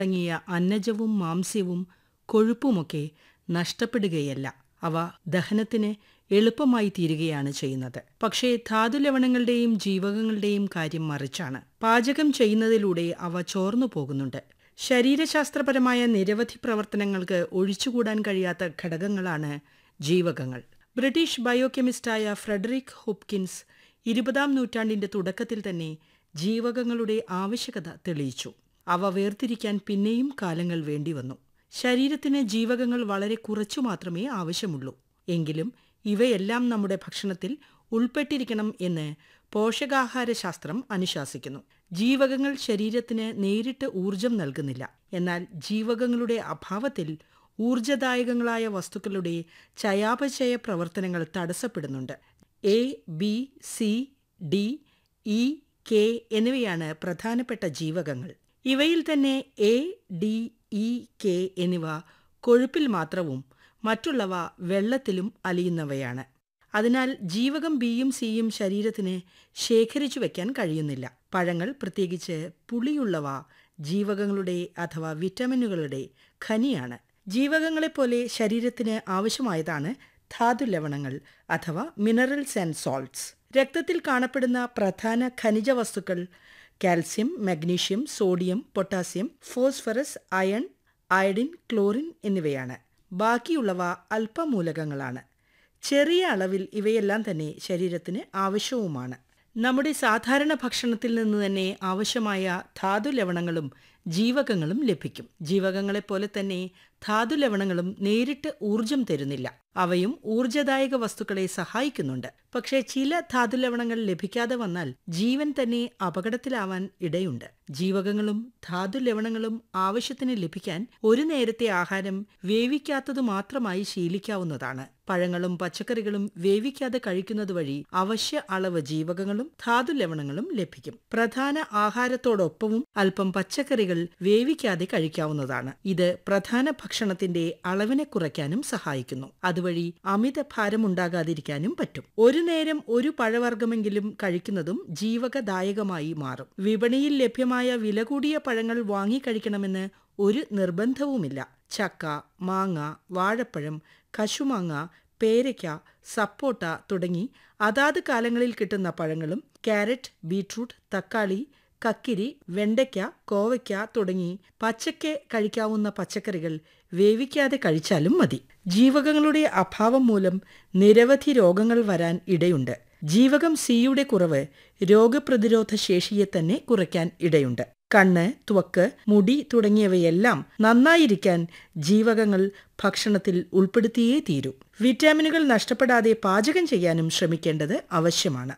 അടങ്ങിയ അന്നജവും മാംസ്യവും കൊഴുപ്പുമൊക്കെ നഷ്ടപ്പെടുകയല്ല അവ ദഹനത്തിന് എളുപ്പമായി തീരുകയാണ് ചെയ്യുന്നത് പക്ഷേ ധാതുലവണങ്ങളുടെയും ജീവകങ്ങളുടെയും കാര്യം മറിച്ചാണ് പാചകം ചെയ്യുന്നതിലൂടെ അവ ചോർന്നു പോകുന്നുണ്ട് ശരീരശാസ്ത്രപരമായ നിരവധി പ്രവർത്തനങ്ങൾക്ക് ഒഴിച്ചുകൂടാൻ കഴിയാത്ത ഘടകങ്ങളാണ് ജീവകങ്ങൾ ബ്രിട്ടീഷ് ബയോകെമിസ്റ്റായ ഫ്രെഡറിക് ഹോപ്കിൻസ് ഇരുപതാം നൂറ്റാണ്ടിന്റെ തുടക്കത്തിൽ തന്നെ ജീവകങ്ങളുടെ ആവശ്യകത തെളിയിച്ചു അവ വേർതിരിക്കാൻ പിന്നെയും കാലങ്ങൾ വേണ്ടിവന്നു ശരീരത്തിന് ജീവകങ്ങൾ വളരെ കുറച്ചു മാത്രമേ ആവശ്യമുള്ളൂ എങ്കിലും ഇവയെല്ലാം നമ്മുടെ ഭക്ഷണത്തിൽ ഉൾപ്പെട്ടിരിക്കണം എന്ന് പോഷകാഹാരശാസ്ത്രം അനുശാസിക്കുന്നു ജീവകങ്ങൾ ശരീരത്തിന് നേരിട്ട് ഊർജം നൽകുന്നില്ല എന്നാൽ ജീവകങ്ങളുടെ അഭാവത്തിൽ ഊർജദായകങ്ങളായ വസ്തുക്കളുടെ ചയാപചയ പ്രവർത്തനങ്ങൾ തടസ്സപ്പെടുന്നുണ്ട് A B C D E K എന്നിവയാണ് പ്രധാനപ്പെട്ട ജീവകങ്ങൾ ഇവയിൽ തന്നെ എ ഡി ഇ കെ എന്നിവ കൊഴുപ്പിൽ മാത്രവും മറ്റുള്ളവ വെള്ളത്തിലും അലിയുന്നവയാണ് അതിനാൽ ജീവകം ബിയും സിയും ശരീരത്തിന് ശേഖരിച്ചു വയ്ക്കാൻ കഴിയുന്നില്ല പഴങ്ങൾ പ്രത്യേകിച്ച് പുളിയുള്ളവ ജീവകങ്ങളുടെ അഥവാ വിറ്റമിനുകളുടെ ഖനിയാണ് ജീവകങ്ങളെപ്പോലെ ശരീരത്തിന് ആവശ്യമായതാണ് ധാതുലവണങ്ങൾ അഥവാ മിനറൽസ് ആൻഡ് സോൾട്ട്സ് രക്തത്തിൽ കാണപ്പെടുന്ന പ്രധാന ഖനിജ വസ്തുക്കൾ calcium magnesium sodium potassium phosphorus iron iodine chlorine എന്നിവയാണ് ബാക്കിയുള്ളവ അല്പമൂലകങ്ങളാണ് ചെറിയ അളവിൽ ഇവയെല്ലാം തന്നെ ശരീരത്തിന് ആവശ്യവുമാണ് നമ്മുടെ സാധാരണ ഭക്ഷണത്തിൽ നിന്ന് തന്നെ ആവശ്യമായ ധാതുലവണങ്ങളും ജീവകങ്ങളും ലഭിക്കും ജീവകങ്ങളെപ്പോലെ തന്നെ ധാതുലവണങ്ങളും നേരിട്ട് ഊർജം തരുന്നില്ല അവയും ഊർജദായക വസ്തുക്കളെ സഹായിക്കുന്നുണ്ട് പക്ഷേ ചില ധാതുലവണങ്ങൾ ലഭിക്കാതെ വന്നാൽ ജീവൻ തന്നെ അപകടത്തിലാവാൻ ഇടയുണ്ട് ജീവകങ്ങളും ധാതുലവണങ്ങളും ആവശ്യത്തിന് ലഭിക്കാൻ ഒരു നേരത്തെ ആഹാരം വേവിക്കാത്തത് മാത്രമായി ശീലിക്കാവുന്നതാണ് പഴങ്ങളും പച്ചക്കറികളും വേവിക്കാതെ കഴിക്കുന്നത് വഴി അവശ്യ അളവ് ജീവകങ്ങളും ധാതുലവണങ്ങളും ലഭിക്കും പ്രധാന ആഹാരത്തോടൊപ്പവും അല്പം പച്ചക്കറികൾ വേവിക്കാതെ കഴിക്കാവുന്നതാണ് ഇത് പ്രധാന ഭക്ഷണത്തിന്റെ അളവിനെ കുറയ്ക്കാനും സഹായിക്കുന്നു അതുവഴി അമിത ഭാരമുണ്ടാകാതിരിക്കാനും പറ്റും ഒരു നേരം ഒരു പഴവർഗ്ഗമെങ്കിലും കഴിക്കുന്നതും ജീവകദായകമായി മാറും വിപണിയിൽ ലഭ്യമായ വില കൂടിയ പഴങ്ങൾ വാങ്ങിക്കഴിക്കണമെന്ന് ഒരു നിർബന്ധവുമില്ല ചക്ക മാങ്ങ വാഴപ്പഴം കശുമാങ്ങ പേരയ്ക്ക സപ്പോട്ട തുടങ്ങി അതാത് കാലങ്ങളിൽ കിട്ടുന്ന പഴങ്ങളും ക്യാരറ്റ് ബീട്രൂട്ട് തക്കാളി കക്കിരി വെണ്ടയ്ക്ക കോവയ്ക്ക തുടങ്ങി പച്ചയ്ക്ക് കഴിക്കാവുന്ന പച്ചക്കറികൾ വേവിക്കാതെ കഴിച്ചാലും മതി ജീവകങ്ങളുടെ അഭാവം മൂലം നിരവധി രോഗങ്ങൾ വരാൻ ഇടയുണ്ട് ജീവകം സിയുടെ കുറവ് രോഗപ്രതിരോധ ശേഷിയെ തന്നെ കുറയ്ക്കാൻ ഇടയുണ്ട് കണ്ണ് ത്വക്ക് മുടി തുടങ്ങിയവയെല്ലാം നന്നായിരിക്കാൻ ജീവകങ്ങൾ ഭക്ഷണത്തിൽ ഉൾപ്പെടുത്തിയേ തീരൂ വിറ്റാമിനുകൾ നഷ്ടപ്പെടാതെ പാചകം ചെയ്യാനും ശ്രമിക്കേണ്ടത് ആവശ്യമാണ്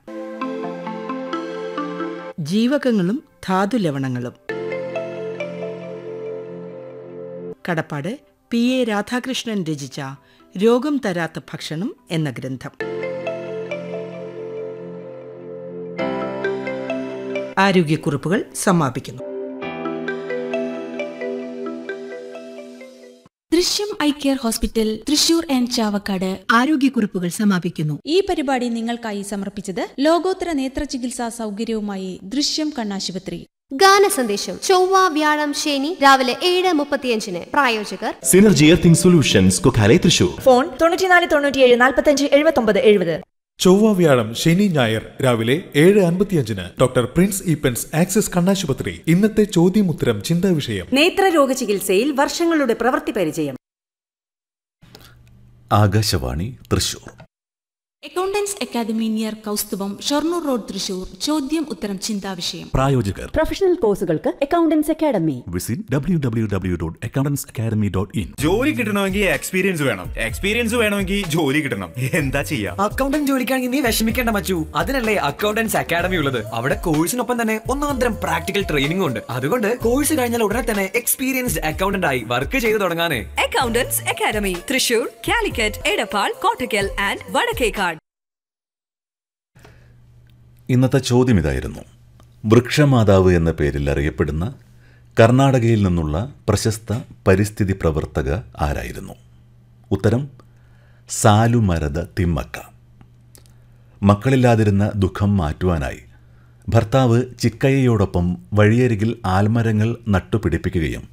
ജീവകങ്ങളും ധാതുലവണങ്ങളും കടപ്പാട് പി എ രാധാകൃഷ്ണൻ രചിച്ച രോഗം തരാത്ത ഭക്ഷണം എന്ന ഗ്രന്ഥം ആരോഗ്യക്കുറിപ്പുകൾ സമാപിക്കുന്നു Drishyam eye care hospital Thrissur and Chavakkad ആരോഗ്യക്കുറിപ്പുകൾ സമാപിക്കുന്നു ഈ പരിപാടി നിങ്ങൾക്കായി സമർപ്പിച്ചത് ലോകോത്തര നേത്ര ചികിത്സാ സൗകര്യവുമായി ദൃശ്യം കണ്ണാശുപത്രി ഗാന സന്ദേശം ചൊവ്വ വ്യാഴം ശനി രാവിലെ ഏഴ് മുപ്പത്തിയഞ്ചിന് പ്രായോജകർ synergy earthing solutions Kokkale Thrissur phone തൊണ്ണൂറ്റിനാല് തൊണ്ണൂറ്റിയേഴ് നാൽപ്പത്തഞ്ച് എഴുപത്തൊമ്പത് എഴുപത് ചൊവ്വ വ്യാഴം ശനി ഞായർ രാവിലെ ഏഴ് അൻപത്തിയഞ്ചിന് ഡോക്ടർ പ്രിൻസ് ഈപ്പൻസ് ആക്സിസ് കണ്ണാശുപത്രി ഇന്നത്തെ ചോദ്യമുത്തരം ചിന്താ വിഷയം നേത്രരോഗ ചികിത്സയിൽ വർഷങ്ങളുടെ പ്രവൃത്തി പരിചയം Akashvani Thrissur accountants academy near Kausthubham Shoranur road Thrissur ചോദ്യം ഉത്തരം ചിന്താവിഷയം പ്രായോജകർ പ്രൊഫഷണൽ കോഴ്സുകൾക്ക് accountants academy visit W W W dot accountants academy dot in ജോലി കിട്ടണമെങ്കിൽ എക്സ്പീരിയൻസ് വേണം എക്സ്പീരിയൻസ് വേണമെങ്കിൽ ജോലി കിട്ടണം എന്താ ചെയ്യാ അക്കൗണ്ടന്റ് ജോലിക്കാണെങ്കിൽ നീ വിഷമിക്കേണ്ട മച്ചു അതിനല്ലേ അക്കൗണ്ടൻസ് അക്കാദമി ഉള്ളത് അവിടെ കോഴ്സിനൊപ്പം തന്നെ ഒന്നാം തരം പ്രാക്ടിക്കൽ ട്രെയിനിംഗ് ഉണ്ട് അതുകൊണ്ട് കോഴ്സ് കഴിഞ്ഞാൽ ഉടനെ തന്നെ എക്സ്പീരിയൻസ്ഡ് അക്കൗണ്ടന്റ് ആയി വർക്ക് ചെയ്തു തുടങ്ങാനേ accountants academy Thrissur Calicut Edappal Kottakkal and Vadakkekad ഇന്നത്തെ ചോദ്യം ഇതായിരുന്നു വൃക്ഷമാതാവ് എന്ന പേരിൽ അറിയപ്പെടുന്ന കർണാടകയിൽ നിന്നുള്ള പ്രശസ്ത പരിസ്ഥിതി പ്രവർത്തക ആരായിരുന്നു ഉത്തരം സാലുമരത തിമ്മക്ക മക്കളില്ലാതിരുന്ന ദുഃഖം മാറ്റുവാനായി ഭർത്താവ് ചിക്കയ്യയോടൊപ്പം വഴിയരികിൽ ആൽമരങ്ങൾ നട്ടുപിടിപ്പിക്കുകയും